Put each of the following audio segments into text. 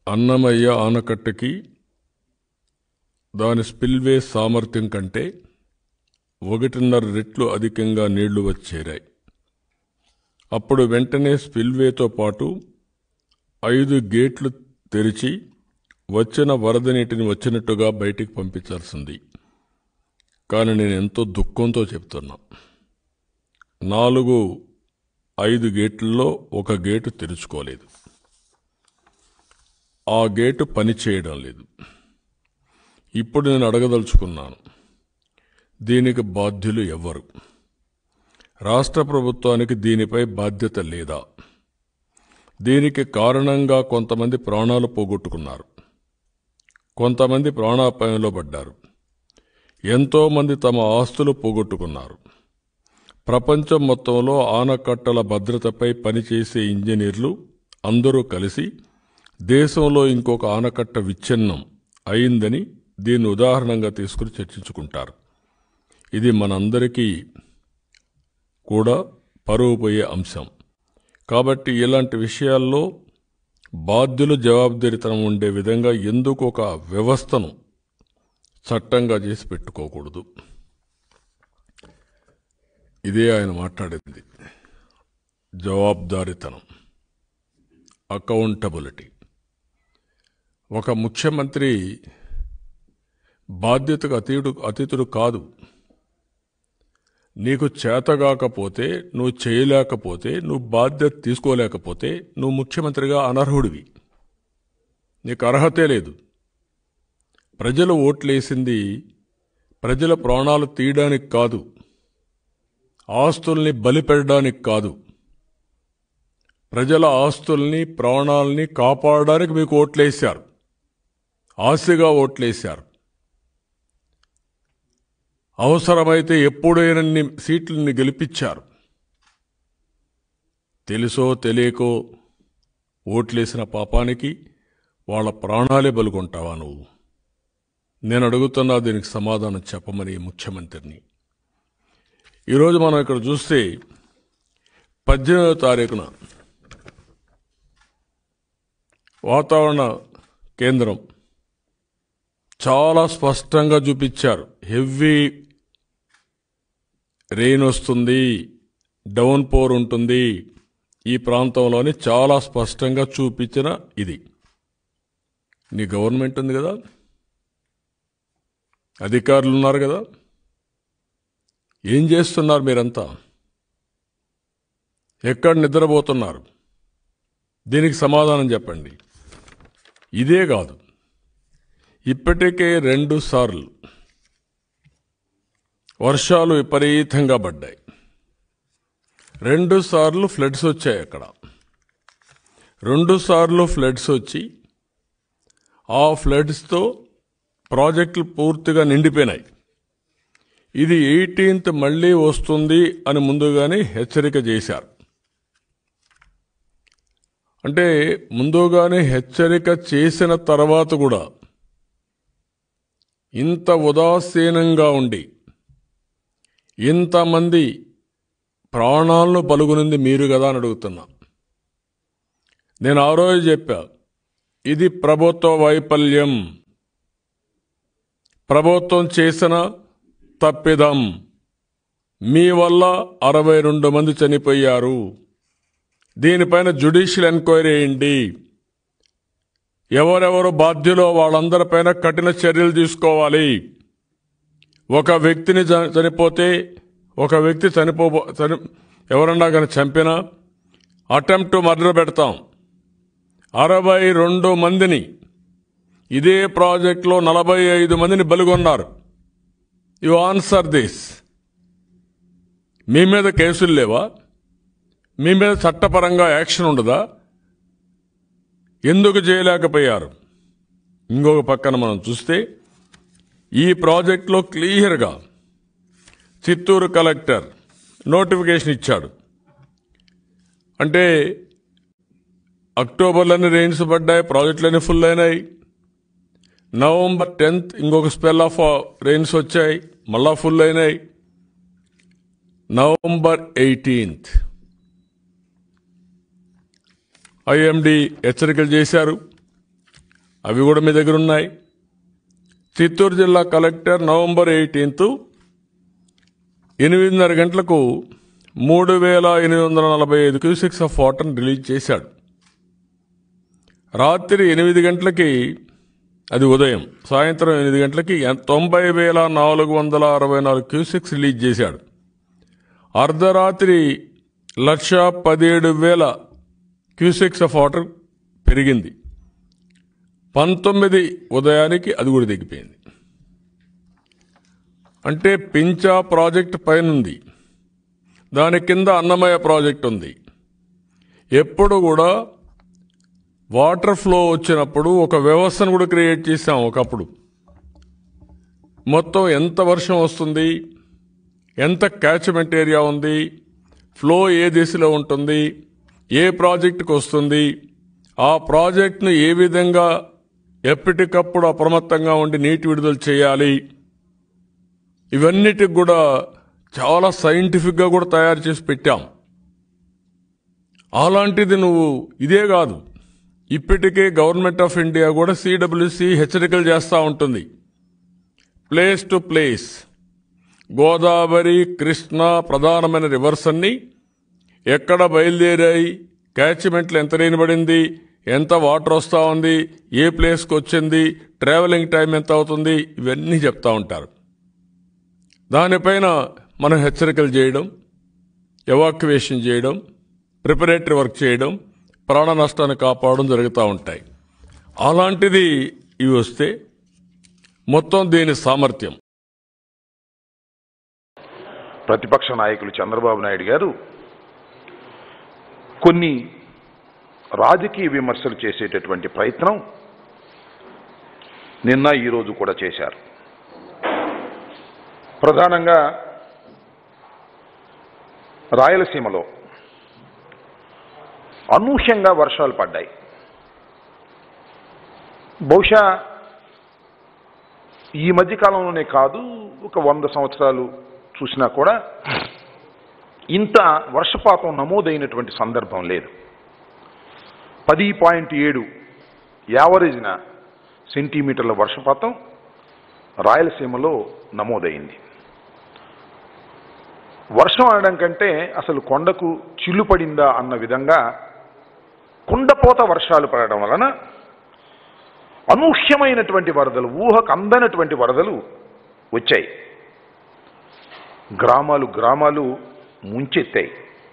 అన్నమయ్య ఆనకట్టకి దాని స్పిల్వే సామర్థ్యం కంటే ఒకటిన్నర రెట్లు అధికంగా నీళ్లు వచ్చేరాయి అప్పుడు వెంటనే స్పిల్వేతో పాటు ఐదు గేట్లు తెరిచి వచ్చిన వరద నీటిని వచ్చినట్టుగా బయటికి పంపించాల్సింది కానీ నేను ఎంతో దుఃఖంతో చెప్తున్నా నాలుగు ఐదు గేట్లలో ఒక గేటు తెరుచుకోలేదు ఆ గేటు పని చేయడం లేదు ఇప్పుడు నేను అడగదలుచుకున్నాను దీనికి బాధ్యులు ఎవ్వరు రాష్ట్ర ప్రభుత్వానికి దీనిపై బాధ్యత లేదా దీనికి కారణంగా కొంతమంది ప్రాణాలు పోగొట్టుకున్నారు కొంతమంది ప్రాణాపాయంలో పడ్డారు ఎంతోమంది తమ ఆస్తులు పోగొట్టుకున్నారు ప్రపంచం మొత్తంలో ఆనకట్టల భద్రతపై పనిచేసే ఇంజనీర్లు అందరూ కలిసి దేశంలో ఇంకొక ఆనకట్ట విచ్ఛిన్నం అయిందని దీన్ని ఉదాహరణంగా తీసుకుని చర్చించుకుంటారు ఇది మనందరికీ కూడా పరువు పోయే అంశం కాబట్టి ఇలాంటి విషయాల్లో బాధ్యులు జవాబుదారితనం ఉండే విధంగా ఎందుకు ఒక వ్యవస్థను చట్టంగా చేసి పెట్టుకోకూడదు ఇదే ఆయన మాట్లాడింది జవాబుదారితనం అకౌంటబిలిటీ ఒక ముఖ్యమంత్రి బాధ్యతకు అతీతుడు అతీతుడు కాదు నీకు చేతగాకపోతే నువ్వు చేయలేకపోతే నువ్వు బాధ్యత తీసుకోలేకపోతే నువ్వు ముఖ్యమంత్రిగా అనర్హుడివి నీకు అర్హతే లేదు ప్రజలు ఓట్లేసింది ప్రజల ప్రాణాలు తీయడానికి కాదు ఆస్తుల్ని బలిపెట్టడానికి కాదు ప్రజల ఆస్తుల్ని ప్రాణాల్ని కాపాడడానికి మీకు ఓట్లేశారు ఆశగా ఓట్లేశారు అవసరమైతే ఎప్పుడైనన్ని సీట్లని గెలిపించారు తెలుసో తెలియకో ఓట్లేసిన పాపానికి వాళ్ళ ప్రాణాలే బలుకుంటావా నువ్వు నేను అడుగుతున్నా దీనికి సమాధానం చెప్పమని ముఖ్యమంత్రిని ఈరోజు మనం ఇక్కడ చూస్తే పద్దెనిమిదవ తారీఖున వాతావరణ కేంద్రం చాలా స్పష్టంగా చూపించారు హెవీ రెయిన్ వస్తుంది డౌన్ పోర్ ఉంటుంది ఈ ప్రాంతంలోని చాలా స్పష్టంగా చూపించిన ఇది నీ గవర్నమెంట్ ఉంది కదా అధికారులు ఉన్నారు కదా ఏం చేస్తున్నారు మీరంతా ఎక్కడ నిద్రపోతున్నారు దీనికి సమాధానం చెప్పండి ఇదే కాదు ఇప్పటికే రెండు సార్లు వర్షాలు విపరీతంగా పడ్డాయి రెండు సార్లు ఫ్లడ్స్ వచ్చాయి అక్కడ రెండు సార్లు ఫ్లడ్స్ వచ్చి ఆ ఫ్లడ్స్తో ప్రాజెక్టులు పూర్తిగా నిండిపోయినాయి ఇది ఎయిటీన్త్ మళ్ళీ వస్తుంది అని ముందుగానే హెచ్చరిక చేశారు అంటే ముందుగానే హెచ్చరిక చేసిన తర్వాత కూడా ఇంత ఉదాసీనంగా ఉండి ఇంతమంది ప్రాణాలను పలుగునింది మీరు కదా అని అడుగుతున్నా నేను ఆ రోజు చెప్పా ఇది ప్రభుత్వ వైఫల్యం ప్రభుత్వం చేసిన తప్పిదం మీ వల్ల అరవై రెండు మంది చనిపోయారు దీనిపైన జ్యుడిషియల్ ఎంక్వైరీ వేయండి ఎవరెవరు బాధ్యులో వాళ్ళందరిపైన కఠిన చర్యలు తీసుకోవాలి ఒక వ్యక్తిని చ- చనిపోతే ఒక వ్యక్తి చనిపో చని ఎవరన్నా కానీ చంపినా అటెంప్ట్ మర్డర్ పెడతాం అరవై రెండు మందిని ఇదే ప్రాజెక్టులో నలభై ఐదు మందిని బలిగొన్నారు యు ఆన్సర్ దిస్ మీ మీద కేసులు లేవా మీ మీద చట్టపరంగా యాక్షన్ ఉండదా ఎందుకు చేయలేకపోయారు ఇంకొక పక్కన మనం చూస్తే ఈ ప్రాజెక్టులో క్లియర్గా చిత్తూరు కలెక్టర్ నోటిఫికేషన్ ఇచ్చాడు అంటే అక్టోబర్లోనే రెయిన్స్ పడ్డాయి ప్రాజెక్టులన్నీ ఫుల్ అయినాయి నవంబర్ టెన్త్ ఇంకొక స్పెల్ ఆఫ్ రెయిన్స్ వచ్చాయి మళ్ళా ఫుల్ అయినాయి నవంబర్ ఎయిటీన్త్ ఐఎండి హెచ్చరికలు చేశారు అవి కూడా మీ దగ్గర ఉన్నాయి చిత్తూరు జిల్లా కలెక్టర్ నవంబర్ ఎయిటీన్త్ ఎనిమిదిన్నర గంటలకు మూడు వేల ఎనిమిది వందల నలభై ఐదు క్యూసిక్స్ ఆఫ్ వాటర్ని రిలీజ్ చేశాడు రాత్రి ఎనిమిది గంటలకి అది ఉదయం సాయంత్రం ఎనిమిది గంటలకి ఎన్- తొంభై వేల నాలుగు వందల అరవై నాలుగు క్యూసిక్స్ రిలీజ్ చేశాడు అర్ధరాత్రి లక్ష పదిహేడు వేల క్యూసెక్స్ ఆఫ్ వాటర్ పెరిగింది పంతొమ్మిది ఉదయానికి అది కూడా దిగిపోయింది అంటే పించా ప్రాజెక్ట్ పైన ఉంది దాని కింద అన్నమయ్య ప్రాజెక్ట్ ఉంది ఎప్పుడు కూడా వాటర్ ఫ్లో వచ్చినప్పుడు ఒక వ్యవస్థను కూడా క్రియేట్ చేశాం ఒకప్పుడు మొత్తం ఎంత వర్షం వస్తుంది ఎంత క్యాచ్మెంట్ ఏరియా ఉంది ఫ్లో ఏ దిశలో ఉంటుంది ఏ ప్రాజెక్టుకు వస్తుంది ఆ ప్రాజెక్టును ఏ విధంగా ఎప్పటికప్పుడు అప్రమత్తంగా ఉండి నీటి విడుదల చేయాలి ఇవన్నిటికి కూడా చాలా సైంటిఫిక్గా కూడా తయారు చేసి పెట్టాం అలాంటిది నువ్వు ఇదే కాదు ఇప్పటికే గవర్నమెంట్ ఆఫ్ ఇండియా కూడా సిడబ్ల్యూసి హెచ్చరికలు చేస్తూ ఉంటుంది place to place Godavari Krishna ప్రధానమైన రివర్స్ అన్ని ఎక్కడ బయలుదేరాయి క్యాచ్మెంట్లు ఎంత పడింది ఎంత వాటర్ వస్తూ ఉంది ఏ ప్లేస్కి వచ్చింది ట్రావెలింగ్ టైం ఎంత అవుతుంది ఇవన్నీ చెప్తా ఉంటారు దానిపైన మనం హెచ్చరికలు చేయడం ఎవాక్యువేషన్ చేయడం ప్రిపరేటరీ వర్క్ చేయడం ప్రాణ నష్టాన్ని కాపాడడం జరుగుతూ ఉంటాయి అలాంటిది ఇవి వస్తే మొత్తం దీని సామర్థ్యం ప్రతిపక్ష నాయకులు చంద్రబాబు నాయుడు గారు కొన్ని రాజకీయ విమర్శలు చేసేటటువంటి ప్రయత్నం నిన్న ఈరోజు కూడా చేశారు ప్రధానంగా రాయలసీమలో అనూహ్యంగా వర్షాలు పడ్డాయి బహుశా ఈ మధ్య కాలంలోనే కాదు ఒక వంద సంవత్సరాలు చూసినా కూడా ఇంత వర్షపాతం నమోదైనటువంటి సందర్భం లేదు పది పాయింట్ ఏడు యావరేజ్న సెంటీమీటర్ల వర్షపాతం రాయలసీమలో నమోదైంది వర్షం అనడం కంటే అసలు కొండకు చిల్లు పడిందా అన్న విధంగా కుండపోత వర్షాలు పడడం వలన అనూహ్యమైనటువంటి వరదలు ఊహకు అందనటువంటి వరదలు వచ్చాయి గ్రామాలు గ్రామాలు ముంచెత్తాయి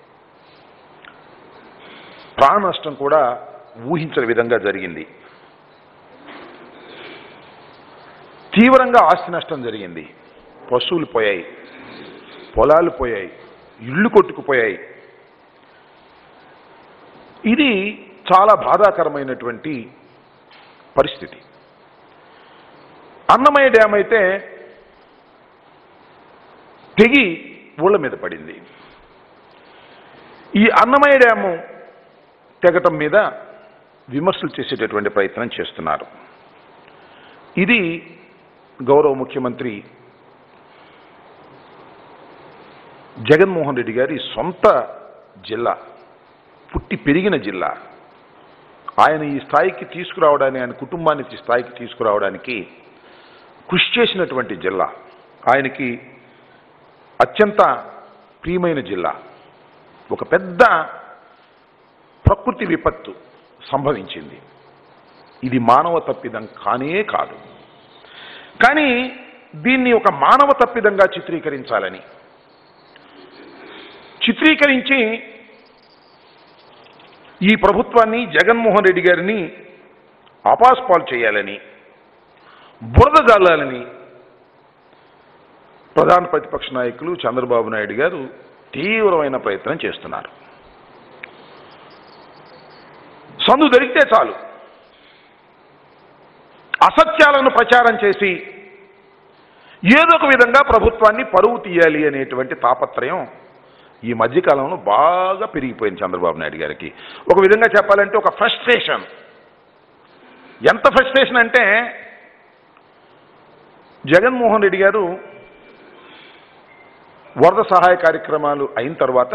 ప్రాణ నష్టం కూడా ఊహించని విధంగా జరిగింది తీవ్రంగా ఆస్తి నష్టం జరిగింది పశువులు పోయాయి పొలాలు పోయాయి ఇళ్ళు కొట్టుకుపోయాయి ఇది చాలా బాధాకరమైనటువంటి పరిస్థితి అన్నమయ్య డ్యామ్ అయితే తెగి ఊళ్ళ మీద పడింది ఈ అన్నమయ్య డ్యాము తెగటం మీద విమర్శలు చేసేటటువంటి ప్రయత్నం చేస్తున్నారు ఇది గౌరవ ముఖ్యమంత్రి జగన్మోహన్ రెడ్డి గారి సొంత జిల్లా పుట్టి పెరిగిన జిల్లా ఆయన ఈ స్థాయికి తీసుకురావడానికి ఆయన కుటుంబాన్ని ఈ స్థాయికి తీసుకురావడానికి కృషి చేసినటువంటి జిల్లా ఆయనకి అత్యంత ప్రియమైన జిల్లా ఒక పెద్ద ప్రకృతి విపత్తు సంభవించింది ఇది మానవ తప్పిదం కానే కాదు కానీ దీన్ని ఒక మానవ తప్పిదంగా చిత్రీకరించాలని చిత్రీకరించి ఈ ప్రభుత్వాన్ని జగన్మోహన్ రెడ్డి గారిని అపాస్పాలు చేయాలని బురద జల్లాలని ప్రధాన ప్రతిపక్ష నాయకులు చంద్రబాబు నాయుడు గారు తీవ్రమైన ప్రయత్నం చేస్తున్నారు సందు దొరికితే చాలు అసత్యాలను ప్రచారం చేసి ఏదో ఒక విధంగా ప్రభుత్వాన్ని పరువు తీయాలి అనేటువంటి తాపత్రయం ఈ మధ్యకాలంలో బాగా పెరిగిపోయింది చంద్రబాబు నాయుడు గారికి ఒక విధంగా చెప్పాలంటే ఒక ఫ్రస్ట్రేషన్ ఎంత ఫ్రస్ట్రేషన్ అంటే జగన్మోహన్ రెడ్డి గారు వరద సహాయ కార్యక్రమాలు అయిన తర్వాత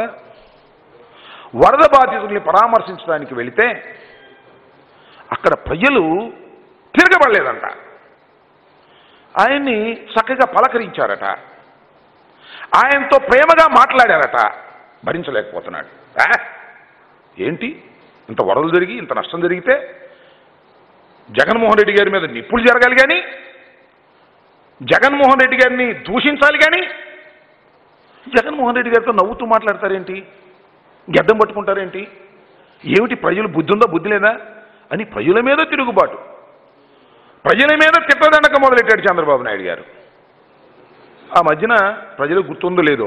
వరద బాధితుల్ని పరామర్శించడానికి వెళితే అక్కడ ప్రజలు తిరగబడలేదంట ఆయన్ని చక్కగా పలకరించారట ఆయనతో ప్రేమగా మాట్లాడారట భరించలేకపోతున్నాడు ఆ? ఏంటి ఇంత వరదలు జరిగి ఇంత నష్టం జరిగితే జగన్మోహన్ రెడ్డి గారి మీద నిప్పులు జరగాలి కానీ జగన్మోహన్ రెడ్డి గారిని దూషించాలి కానీ జగన్మోహన్ రెడ్డి గారితో నవ్వుతూ మాట్లాడతారేంటి గెడ్డం పట్టుకుంటారేంటి ఏమిటి ప్రజలు బుద్ధి ఉందా బుద్ధి లేదా అని ప్రజల మీద తిరుగుబాటు ప్రజల మీద తిట్టదండక మొదలెట్టాడు చంద్రబాబు నాయుడు గారు ఆ మధ్యన ప్రజలకు గుర్తుందో లేదో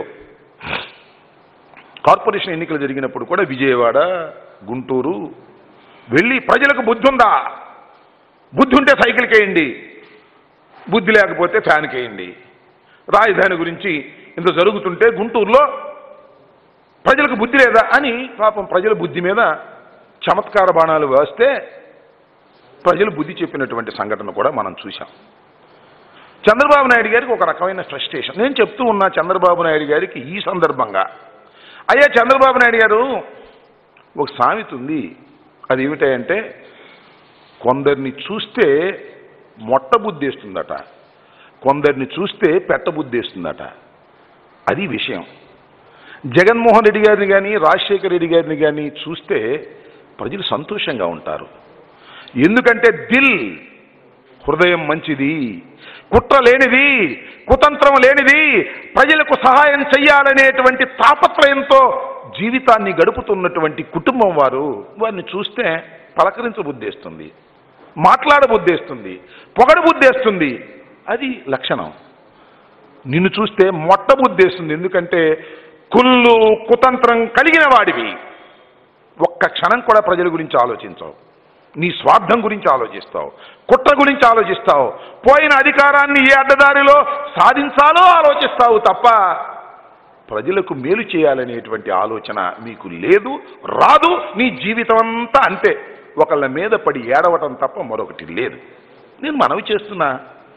కార్పొరేషన్ ఎన్నికలు జరిగినప్పుడు కూడా విజయవాడ గుంటూరు వెళ్ళి ప్రజలకు బుద్ధి ఉందా బుద్ధి ఉంటే సైకిల్కి వేయండి బుద్ధి లేకపోతే ఫ్యాన్కి వేయండి రాజధాని గురించి ఇంత జరుగుతుంటే గుంటూరులో ప్రజలకు బుద్ధి లేదా అని పాపం ప్రజల బుద్ధి మీద చమత్కార బాణాలు వేస్తే ప్రజలు బుద్ధి చెప్పినటువంటి సంఘటన కూడా మనం చూశాం చంద్రబాబు నాయుడు గారికి ఒక రకమైన ఫ్రస్ట్రేషన్ నేను చెప్తూ ఉన్నా చంద్రబాబు నాయుడు గారికి ఈ సందర్భంగా అయ్యా చంద్రబాబు నాయుడు గారు ఒక సామెత ఉంది అది ఏమిటంటే కొందరిని చూస్తే మొట్ట బుద్ధేస్తుందట కొందరిని చూస్తే పెట్ట బుద్ధేస్తుందట అది విషయం జగన్మోహన్ రెడ్డి గారిని కానీ రాజశేఖర రెడ్డి గారిని కానీ చూస్తే ప్రజలు సంతోషంగా ఉంటారు ఎందుకంటే దిల్ హృదయం మంచిది కుట్ర లేనిది కుతంత్రం లేనిది ప్రజలకు సహాయం చెయ్యాలనేటువంటి తాపత్రయంతో జీవితాన్ని గడుపుతున్నటువంటి కుటుంబం వారు వారిని చూస్తే పలకరించబుద్ధేస్తుంది మాట్లాడబుద్ధేస్తుంది పొగడబుద్ధేస్తుంది అది లక్షణం నిన్ను చూస్తే మొట్టబుద్ధేస్తుంది ఎందుకంటే కుళ్ళు కుతంత్రం కలిగిన వాడివి ఒక్క క్షణం కూడా ప్రజల గురించి ఆలోచించవు నీ స్వార్థం గురించి ఆలోచిస్తావు కుట్ర గురించి ఆలోచిస్తావు పోయిన అధికారాన్ని ఏ అడ్డదారిలో సాధించాలో ఆలోచిస్తావు తప్ప ప్రజలకు మేలు చేయాలనేటువంటి ఆలోచన మీకు లేదు రాదు నీ జీవితం అంతా అంతే ఒకళ్ళ మీద పడి ఏడవటం తప్ప మరొకటి లేదు నేను మనవి చేస్తున్నా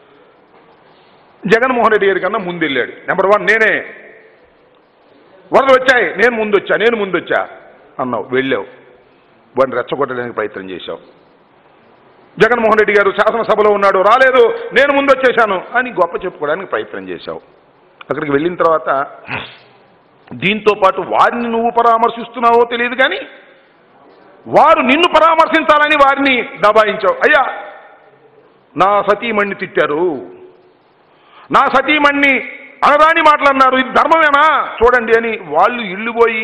జగన్మోహన్ రెడ్డి గారి కన్నా ముందు వెళ్ళాడు నెంబర్ వన్ నేనే వరదలు వచ్చాయి నేను ముందొచ్చా నేను ముందొచ్చా అన్నావు వెళ్ళావు వాడిని రెచ్చగొట్టడానికి ప్రయత్నం చేశావు జగన్మోహన్ రెడ్డి గారు శాసనసభలో ఉన్నాడు రాలేదు నేను ముందు వచ్చేశాను అని గొప్ప చెప్పుకోవడానికి ప్రయత్నం చేశావు అక్కడికి వెళ్ళిన తర్వాత దీంతో పాటు వారిని నువ్వు పరామర్శిస్తున్నావో తెలియదు కానీ వారు నిన్ను పరామర్శించాలని వారిని దబాయించావు అయ్యా నా సతీమణ్ణి తిట్టారు నా సతీమణ్ణి అనరాని మాట్లాడినారు ఇది ధర్మమేనా చూడండి అని వాళ్ళు ఇల్లు పోయి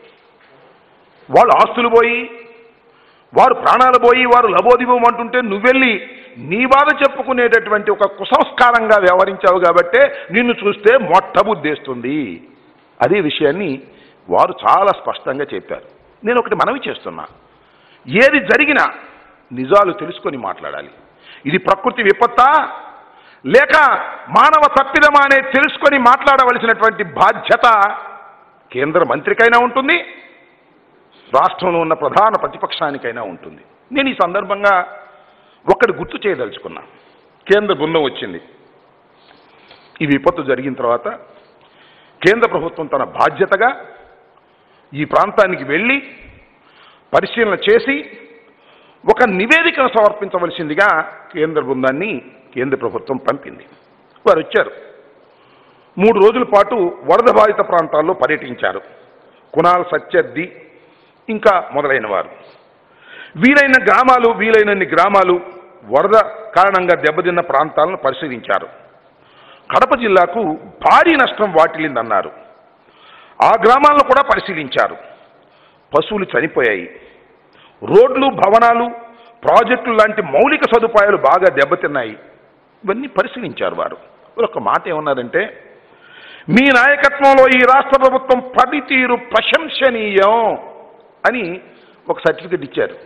వాళ్ళు ఆస్తులు పోయి వారు ప్రాణాలు పోయి వారు లబోదిబం అంటుంటే నువ్వెళ్ళి నీ బాధ చెప్పుకునేటటువంటి ఒక కుసంస్కారంగా వ్యవహరించావు కాబట్టే నిన్ను చూస్తే మొట్టబుద్ధేస్తుంది అదే విషయాన్ని వారు చాలా స్పష్టంగా చెప్పారు నేను ఒకటి మనవి చేస్తున్నా ఏది జరిగినా నిజాలు తెలుసుకొని మాట్లాడాలి ఇది ప్రకృతి విపత్తా లేక మానవ తప్పిదమా అనే తెలుసుకొని మాట్లాడవలసినటువంటి బాధ్యత కేంద్ర మంత్రికైనా ఉంటుంది రాష్ట్రంలో ఉన్న ప్రధాన ప్రతిపక్షానికైనా ఉంటుంది నేను ఈ సందర్భంగా ఒక్కటి గుర్తు చేయదలుచుకున్నా కేంద్ర బృందం వచ్చింది ఈ విపత్తు జరిగిన తర్వాత కేంద్ర ప్రభుత్వం తన బాధ్యతగా ఈ ప్రాంతానికి వెళ్ళి పరిశీలన చేసి ఒక నివేదికను సమర్పించవలసిందిగా కేంద్ర బృందాన్ని కేంద్ర ప్రభుత్వం పంపింది వారు వచ్చారు మూడు రోజుల పాటు వరద బాధిత ప్రాంతాల్లో పర్యటించారు కునాల్ సత్యర్థి ఇంకా మొదలైన వారు వీలైన గ్రామాలు వీలైనన్ని గ్రామాలు వరద కారణంగా దెబ్బతిన్న ప్రాంతాలను పరిశీలించారు కడప జిల్లాకు భారీ నష్టం వాటిల్లిందన్నారు ఆ గ్రామాలను కూడా పరిశీలించారు పశువులు చనిపోయాయి రోడ్లు భవనాలు ప్రాజెక్టులు లాంటి మౌలిక సదుపాయాలు బాగా దెబ్బతిన్నాయి ఇవన్నీ పరిశీలించారు వారు ఒక మాట ఏమన్నారంటే మీ నాయకత్వంలో ఈ రాష్ట్ర ప్రభుత్వం పనితీరు ప్రశంసనీయం అని ఒక సర్టిఫికెట్ ఇచ్చారు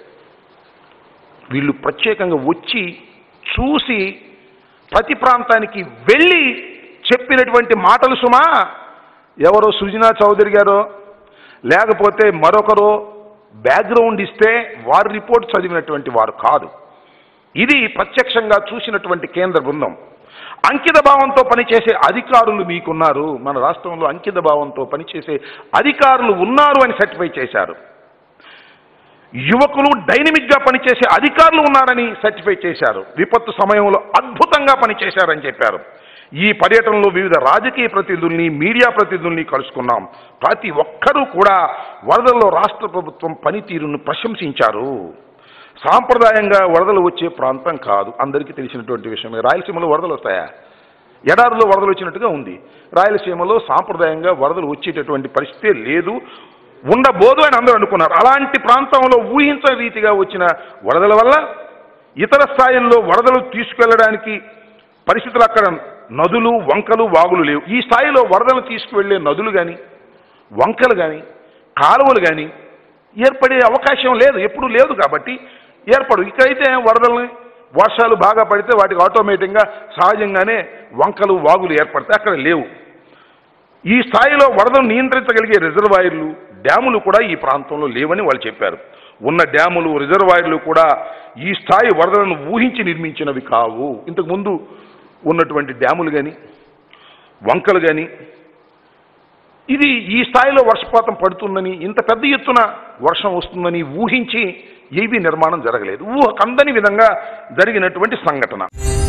వీళ్ళు ప్రత్యేకంగా వచ్చి చూసి ప్రతి ప్రాంతానికి వెళ్ళి చెప్పినటువంటి మాటలు సుమా ఎవరో సుజనా చౌదరి గారో లేకపోతే మరొకరో బ్యాక్గ్రౌండ్ ఇస్తే వారి రిపోర్ట్ చదివినటువంటి వారు కాదు ఇది ప్రత్యక్షంగా చూసినటువంటి కేంద్ర బృందం అంకిత భావంతో పనిచేసే అధికారులు మీకున్నారు మన రాష్ట్రంలో అంకిత భావంతో పనిచేసే అధికారులు ఉన్నారు అని సర్టిఫై చేశారు యువకులు డైనమిక్ గా పనిచేసే అధికారులు ఉన్నారని సర్టిఫై చేశారు విపత్తు సమయంలో అద్భుతంగా పనిచేశారని చెప్పారు ఈ పర్యటనలో వివిధ రాజకీయ ప్రతినిధుల్ని మీడియా ప్రతినిధుల్ని కలుసుకున్నాం ప్రతి ఒక్కరూ కూడా వరదల్లో రాష్ట్ర ప్రభుత్వం పనితీరును ప్రశంసించారు సాంప్రదాయంగా వరదలు వచ్చే ప్రాంతం కాదు అందరికీ తెలిసినటువంటి విషయమే రాయలసీమలో వరదలు వస్తాయా ఎడారిలో వరదలు వచ్చినట్టుగా ఉంది రాయలసీమలో సాంప్రదాయంగా వరదలు వచ్చేటటువంటి పరిస్థితే లేదు ఉండబోదు అని అందరూ అనుకున్నారు అలాంటి ప్రాంతంలో ఊహించని రీతిగా వచ్చిన వరదల వల్ల ఇతర స్థాయిల్లో వరదలు తీసుకెళ్లడానికి పరిస్థితులు అక్కడ నదులు వంకలు వాగులు లేవు ఈ స్థాయిలో వరదలు తీసుకువెళ్లే నదులు కానీ వంకలు కానీ కాలువలు కానీ ఏర్పడే అవకాశం లేదు ఎప్పుడూ లేదు కాబట్టి ఏర్పడు ఇక్కడైతే వరదల్ని వర్షాలు బాగా పడితే వాటికి ఆటోమేటిక్గా సహజంగానే వంకలు వాగులు ఏర్పడతాయి అక్కడ లేవు ఈ స్థాయిలో వరదను నియంత్రించగలిగే రిజర్వాయర్లు డ్యాములు కూడా ఈ ప్రాంతంలో లేవని వాళ్ళు చెప్పారు ఉన్న డ్యాములు రిజర్వాయర్లు కూడా ఈ స్థాయి వరదలను ఊహించి నిర్మించినవి కావు ఇంతకు ముందు ఉన్నటువంటి డ్యాములు కానీ వంకలు కానీ ఇది ఈ స్థాయిలో వర్షపాతం పడుతుందని ఇంత పెద్ద ఎత్తున వర్షం వస్తుందని ఊహించి ఏవి నిర్మాణం జరగలేదు ఊహకందని విధంగా జరిగినటువంటి సంఘటన